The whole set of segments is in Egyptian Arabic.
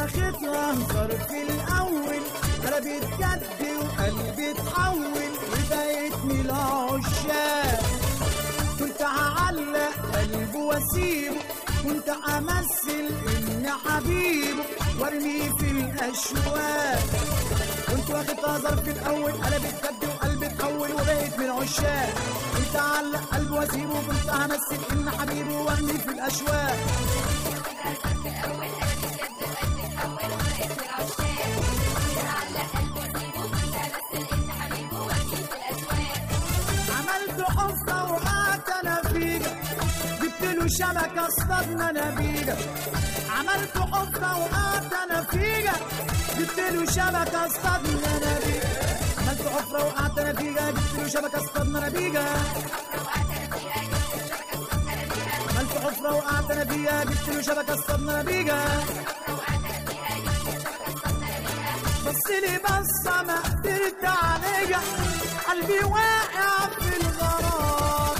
واخدها هزار في الاول قلبت جد وقلبي اتحول وبقيت من العشاق كنت هعلق قلبه واسيبه كنت امثل ان حبيبه وارميه في الاشواق كنت واخد هزار في الاول قلبت جد وقلبي اتحول وبقيت من عشاق كنت اعلق قلبه واسيبه كنت همثل ان حبيبه وارميه في الاشواق عملت حفرة وقعت انا فيها جبت له شبكة اصطادنا نبيجة عملت حفرة وقعت انا فيها جبت له شبكة اصطادنا نبيجة عملت حفرة وقعت انا فيها جبت له شبكة اصطادنا نبيجة عملت حفرة وقعت انا فيها جبت له شبكة اصطادنا نبيجة بص لي بصة ما قدرت عليا قلبي واقع في الغرام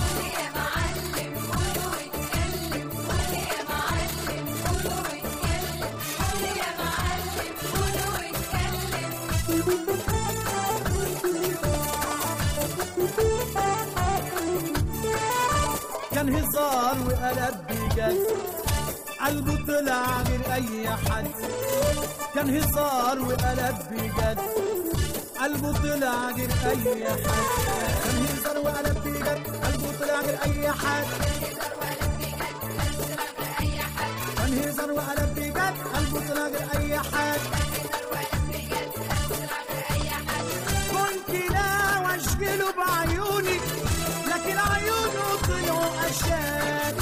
كان هزار وقلب بجد قلبه طلع غير اي حد كان هزار وقلب بجد قلبه طلع غير اي حد كان هزار وقلب بجد قلبه طلع غير اي حد كان هزار وقلب بجد قلبه طلع غير اي حد كنت لا واشغله بعيوني لكن عيونه طلعوا اشاد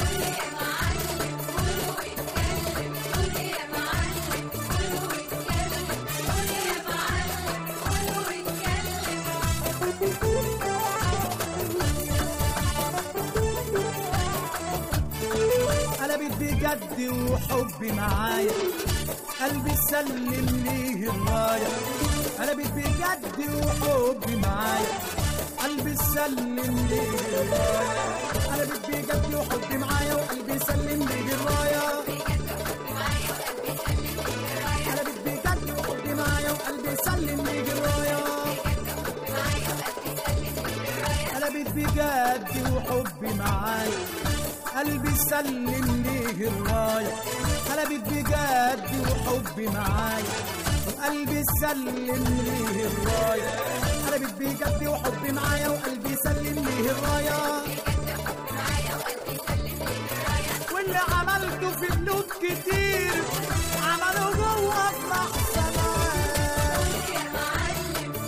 قلبت بجد وحبي معايا قلبي سلم ليه الراية قلبت بجد وحبي معايا قلبي سلم ليه الراية قلبت بجد وحبي معايا وقلبي سلم ليه الراية قلبت بجد وحبي معايا وقلبي سلم ليه الراية قلبت بجد وحبي معايا قلبي سلم ليه الراية قلبت بجد وحبي معايا وقلبي سلم ليه الراية قلبت بجد وحبي معايا وقلبي سلم ليه الراية واللي عملته في بنود كتير عمله جوه في لحظة معاه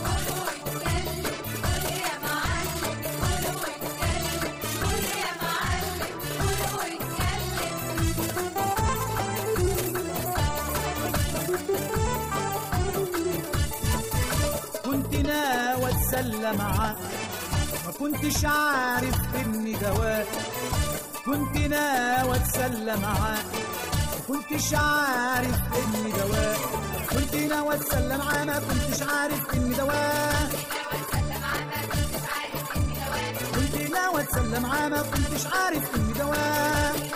كنت ناوي اتسلى معاه ما كنتش عارف اني دواء كنت ناوي اتسلى معاه ما كنتش عارف اني دواء كنت ناوي اتسلى معاه ما كنتش عارف اني دواء كنت ناوي اتسلى معاه ما كنتش عارف اني دواء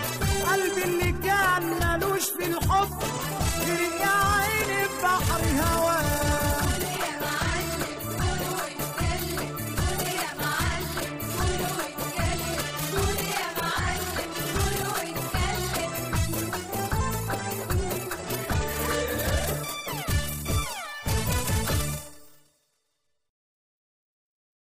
قلبي اللي كان مالوش في الحب غير يا عيني في بحر